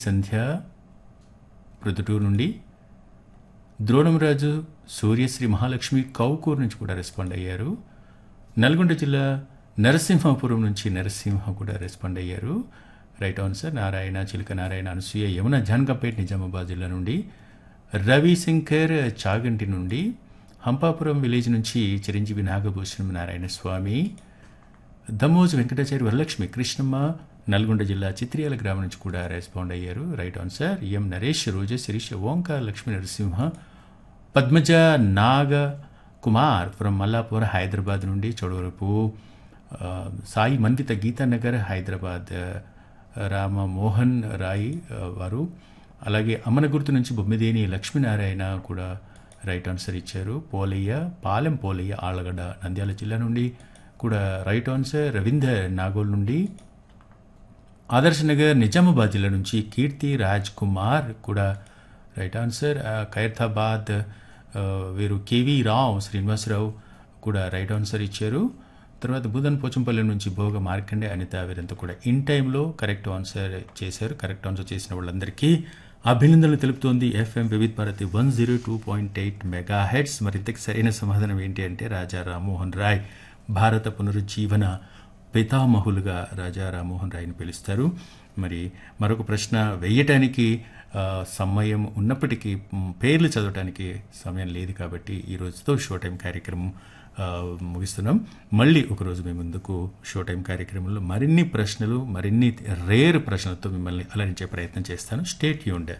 సంధ్య ప్రొద్దుటూరు నుండి ద్రోణంరాజు సూర్యశ్రీ మహాలక్ష్మి కౌకూరు నుంచి కూడా రెస్పాండ్ అయ్యారు నల్గొండ జిల్లా నరసింహాపురం నుంచి నరసింహ కూడా రెస్పాండ్ అయ్యారు రైట్ ఆన్సర్ నారాయణ చిలుక నారాయణ అనసూయ యమున జాన్కంపేట్ నిజామాబాద్ జిల్లా నుండి రవిశంకర్ చాగంటి నుండి హంపాపురం విలేజ్ నుంచి చిరంజీవి నాగభూషణం నారాయణ స్వామి దమోజ్ వెంకటాచారి వరలక్ష్మి కృష్ణమ్మ నల్గొండ జిల్లా చిత్రియాల గ్రామం నుంచి కూడా రెస్పాండ్ అయ్యారు right answer M Naresh Roja Sirisha Omkar Lakshmi Narasimha Padmaja Naga Kumar from Mallapur Hyderabad నుండి చోడవరపు ఆ, సాయి మందిత గీతానగర్ హైదరాబాద్ ఆ, రామ మోహన్ రాయ్ ఆ, వారు అలాగే అమనగుర్తు నుంచి బొమ్మిదేని లక్ష్మీనారాయణ కూడా రైట్ ఆన్సర్ ఇచ్చారు పోలయ్య పాలెం పోలయ్య ఆళ్ళగడ్డ నంద్యాల జిల్లా నుండి కూడా రైట్ ఆన్సర్ రవీందర్ నాగోల్ నుండి ఆదర్శ్ నగర్ నిజామాబాద్ జిల్లా నుంచి కీర్తి రాజ్ కుమార్ కూడా రైట్ ఆన్సర్ ఆ, ఖైరతాబాద్ ఆ, వీరు కేవీ రావు శ్రీనివాసరావు కూడా రైట్ ఆన్సర్ ఇచ్చారు తర్వాత బుధన్ పోచంపల్లి నుంచి భోగ మార్కండే అనిత వీరంతా కూడా ఇన్ టైంలో కరెక్ట్ ఆన్సర్ చేశారు కరెక్ట్ ఆన్సర్ చేసిన వాళ్ళందరికీ అభినందనలు తెలుపుతోంది FM Vividh Bharati one zero two point eight mega heads మరి ఇంతకు సరైన సమాధానం ఏంటి అంటే రాజా రామ్మోహన్ రాయ్ భారత పునరుజ్జీవన పితామహులుగా రాజా రామ్మోహన్ రాయ్ని పిలుస్తారు మరి మరొక ప్రశ్న వేయటానికి ఆ, సమయం ఉన్నప్పటికీ మ్, పేర్లు చదవటానికి సమయం లేదు కాబట్టి ఈ రోజుతో షో టైం కార్యక్రమం ఆ, ముగిస్తున్నాం మళ్ళీ ఒకరోజు మీ ముందుకు షో టైం కార్యక్రమంలో మరిన్ని ప్రశ్నలు మరిన్ని రేర్ ప్రశ్నలతో మిమ్మల్ని అలరించే ప్రయత్నం చేస్తాను స్టేట్ యూండ్